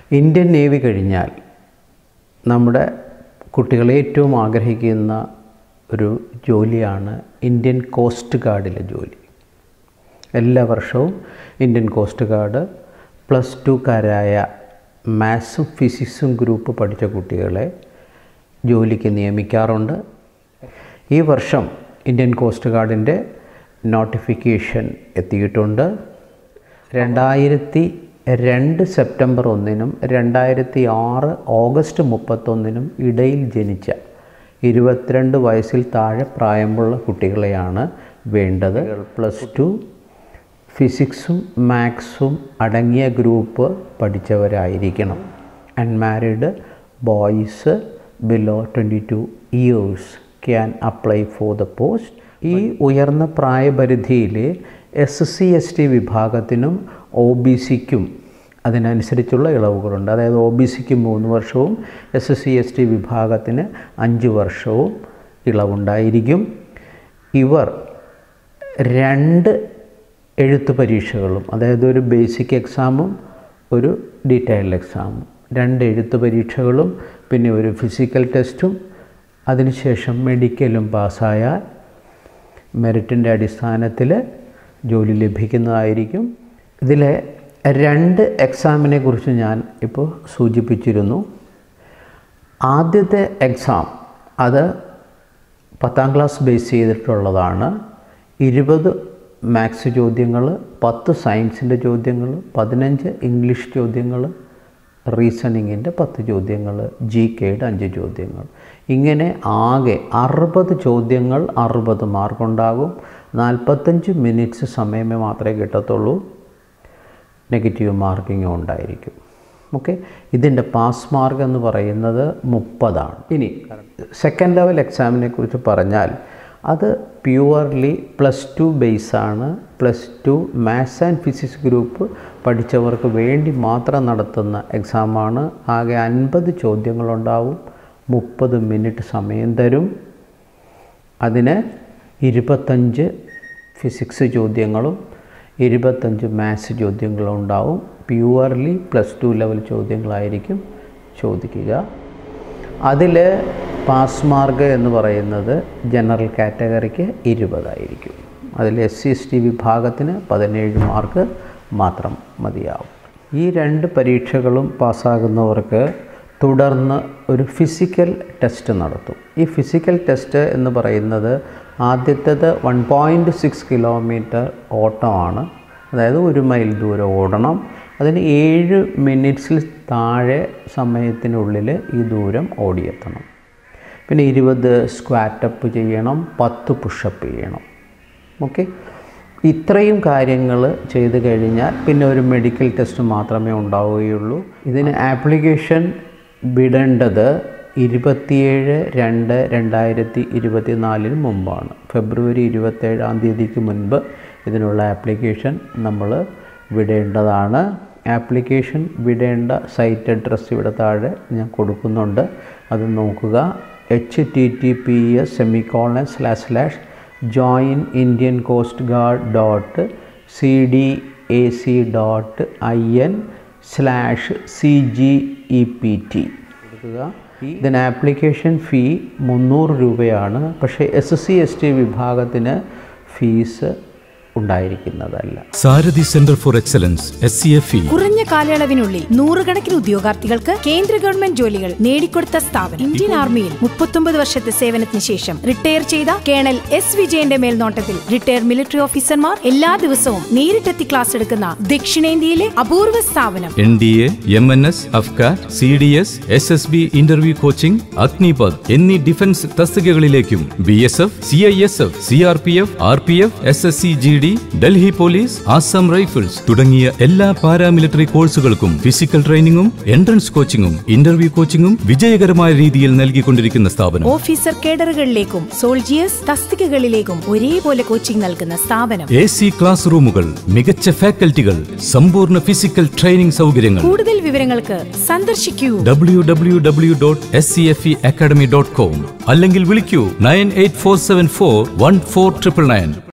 Indian navy കഴിഞ്ഞാൽ നമ്മുടെ കുട്ടികൾ ഏറ്റവും ആഗ്രഹിക്കുന്ന ഒരു ജോലിയാണ് ഇന്ത്യൻ കോസ്റ്റ് ഗാർഡിലെ ജോലി എല്ലാ വർഷവും ഇന്ത്യൻ കോസ്റ്റ് ഗാർഡ് പ്ലസ് ടുക്കാരായ മാത്സും ഫിസിക്സും ഗ്രൂപ്പ് പഠിച്ച കുട്ടികളെ ജോലിക്ക് നിയമിക്കാറുണ്ട് ഈ വർഷം ഇന്ത്യൻ കോസ്റ്റ് ഗാർഡിൻ്റെ നോട്ടിഫിക്കേഷൻ എത്തിയിട്ടുണ്ട് രണ്ടായിരത്തി രണ്ട് സെപ്റ്റംബർ ഒന്നിനും രണ്ടായിരത്തി ആറ് ഓഗസ്റ്റ് മുപ്പത്തൊന്നിനും ഇടയിൽ ജനിച്ച ഇരുപത്തിരണ്ട് വയസ്സിൽ താഴെ പ്രായമുള്ള കുട്ടികളെയാണ് വേണ്ടത് പ്ലസ് ടു ഫിസിക്സും മാത്സും അടങ്ങിയ ഗ്രൂപ്പ് പഠിച്ചവരായിരിക്കണം unmarried boys below twenty two years can apply for the post ഈ ഉയർന്ന പ്രായപരിധിയിൽ എസ് സി എസ് ടി വിഭാഗത്തിനും ഒ ബി സിക്കും അതിനനുസരിച്ചുള്ള ഇളവുകളുണ്ട് അതായത് ഒ ബി സിക്ക് മൂന്ന് വർഷവും എസ് സി എസ് ടി വിഭാഗത്തിന് അഞ്ച് വർഷവും ഇളവുണ്ടായിരിക്കും ഇവർ രണ്ട് എഴുത്ത് പരീക്ഷകളും അതായത് ഒരു ബേസിക് എക്സാമും ഒരു ഡീറ്റെയിൽഡ് എക്സാമും രണ്ട് എഴുത്ത് പരീക്ഷകളും പിന്നെ ഒരു ഫിസിക്കൽ ടെസ്റ്റും അതിനുശേഷം മെഡിക്കലും പാസ്സായാൽ മെറിറ്റിൻ്റെ അടിസ്ഥാനത്തിൽ ജോലി ലഭിക്കുന്നതായിരിക്കും ഇതിലെ രണ്ട് എക്സാമിനെ കുറിച്ച് ഞാൻ ഇപ്പോൾ സൂചിപ്പിച്ചിരുന്നു ആദ്യത്തെ എക്സാം അത് പത്താം ക്ലാസ് ബേസ് ചെയ്തിട്ടുള്ളതാണ് ഇരുപത് മാത്സ് ചോദ്യങ്ങൾ പത്ത് സയൻസിൻ്റെ ചോദ്യങ്ങൾ പതിനഞ്ച് ഇംഗ്ലീഷ് ചോദ്യങ്ങൾ റീസണിങ്ങിൻ്റെ പത്ത് ചോദ്യങ്ങൾ ജി കെയുടെ അഞ്ച് ചോദ്യങ്ങൾ ഇങ്ങനെ ആകെ അറുപത് ചോദ്യങ്ങൾ അറുപത് മാർക്കുണ്ടാകും നാൽപ്പത്തഞ്ച് മിനിറ്റ്സ് സമയമേ മാത്രമേ കിട്ടത്തുള്ളൂ നെഗറ്റീവ് മാർക്കിങ്ങും ഉണ്ടായിരിക്കും ഓക്കെ ഇതിൻ്റെ പാസ് മാർക്ക് എന്ന് പറയുന്നത് മുപ്പതാണ് ഇനി സെക്കൻഡ് ലെവൽ എക്സാമിനെ കുറിച്ച് പറഞ്ഞാൽ അത് പ്യുവർലി പ്ലസ് ടു ബേസാണ് plus two maths and physics group പഠിച്ചവർക്ക് വേണ്ടി മാത്രം നടത്തുന്ന എക്സാമാണ് ആകെ അൻപത് ചോദ്യങ്ങളുണ്ടാവും മുപ്പത് മിനിറ്റ് സമയം തരും അതിന് ഇരുപത്തഞ്ച് ഫിസിക്സ് ചോദ്യങ്ങളും ഇരുപത്തഞ്ച് മാത്സ് ചോദ്യങ്ങളും ഉണ്ടാവും പ്യുവർലി പ്ലസ് ടു ലെവൽ ചോദ്യങ്ങളായിരിക്കും ചോദിക്കുക അതിൽ പാസ് മാർക്ക് എന്ന് പറയുന്നത് ജനറൽ കാറ്റഗറിക്ക് ഇരുപതായിരിക്കും അതിൽ എസ് സി എസ് ടി വിഭാഗത്തിന് പതിനേഴ് മാർക്ക് മാത്രം മതിയാവും ഈ രണ്ട് പരീക്ഷകളും പാസ്സാകുന്നവർക്ക് തുടർന്ന് ഒരു ഫിസിക്കൽ ടെസ്റ്റ് നടത്തും ഈ ഫിസിക്കൽ ടെസ്റ്റ് എന്ന് പറയുന്നത് ആദ്യത്തേത് വൺ പോയിൻറ്റ് സിക്സ് കിലോമീറ്റർ ഓട്ടമാണ് അതായത് ഒരു മൈൽ ദൂരം ഓടണം അതിന് ഏഴ് മിനിറ്റ്സിൽ താഴെ സമയത്തിനുള്ളിൽ ഈ ദൂരം ഓടിയെത്തണം പിന്നെ ഇരുപത് സ്ക്വാറ്റപ്പ് ചെയ്യണം പത്ത് പുഷപ്പ് ചെയ്യണം ഓക്കെ ഇത്രയും കാര്യങ്ങൾ ചെയ്ത് കഴിഞ്ഞാൽ പിന്നെ ഒരു മെഡിക്കൽ ടെസ്റ്റ് മാത്രമേ ഉണ്ടാവുകയുള്ളൂ ഇതിന് ആപ്ലിക്കേഷൻ വിടേണ്ടത് ഇരുപത്തിയേഴ് രണ്ട് രണ്ടായിരത്തി ഇരുപത്തി നാലിന് മുമ്പാണ് ഫെബ്രുവരി ഇരുപത്തേഴാം തീയതിക്ക് മുൻപ് ഇതിനുള്ള ആപ്ലിക്കേഷൻ നമ്മൾ വിടേണ്ടതാണ് ആപ്ലിക്കേഷൻ വിടേണ്ട സൈറ്റ് അഡ്രസ്സ് ഇവിടെ താഴെ ഞാൻ കൊടുക്കുന്നുണ്ട് അത് നോക്കുക H T T P S semicolon slash slash join Indian coast guard dot C D A C dot I N slash C G E P T കൊടുക്കുക ഇതിന് ആപ്ലിക്കേഷൻ ഫീ മുന്നൂറ് രൂപയാണ് പക്ഷേ എസ് സി എസ് ടി വിഭാഗത്തിന് fees ഉണ്ടായിരിക്കുന്നതല്ല Sarathi centre for excellence S C F E കുറഞ്ഞ കാലയളവിനുള്ളിൽ നൂറുകണക്കിന് ഉദ്യോഗാർത്ഥികൾക്ക് കേന്ദ്ര ഗവൺമെന്റ് ജോലികൾ നേടിക്കൊടുത്ത സ്ഥാപനം ഇന്ത്യൻ ആർമിയിൽ മുപ്പത്തൊമ്പത് വർഷത്തെ സേവനത്തിന് ശേഷം റിട്ടയർ ചെയ്ത കേണൽ എസ് വിജയന്റെ മേൽനോട്ടത്തിൽ റിട്ടയർ മിലിറ്ററി ഓഫീസർമാർ എല്ലാ ദിവസവും നേരിട്ടെത്തി ക്ലാസ് എടുക്കുന്ന ദക്ഷിണേന്ത്യയിലെ അപൂർവ സ്ഥാപനം N D A M N S AFCAT C D S S S B interview coaching Agnipath എന്നീ ഡിഫൻസ് തസ്തികകളിലേക്കും B S F C I S F C R P F R P F S S C G D Delhi police Assam rifles തുടങ്ങിയ എല്ലാ paramilitary കോഴ്സുകൾക്കും physical ട്രെയിനിങ്ങും entrance കോച്ചിങ്ങും interview കോച്ചിങ്ങും വിജയകരമായ രീതിയിൽ നൽകിക്കൊണ്ടിരിക്കുന്ന സ്ഥാപനം ഓഫീസർ കേഡറുകളിലേക്കും സോൾജിയേഴ്സ് തസ്തികകളിലേക്കും ഒരേപോലെ കോച്ചിംഗ് നൽകുന്ന സ്ഥാപനം എ സി ക്ലാസ് റൂമുകൾ മികച്ച ഫാക്കൽറ്റികൾ സമ്പൂർണ്ണ ഫിസിക്കൽ ട്രെയിനിംഗ് സൗകര്യങ്ങൾ കൂടുതൽ വിവരങ്ങൾക്ക് സന്ദർശിക്കൂ W W W dot S C F E academy dot com അല്ലെങ്കിൽ വിളിക്കൂ nine eight four seven four one four triple nine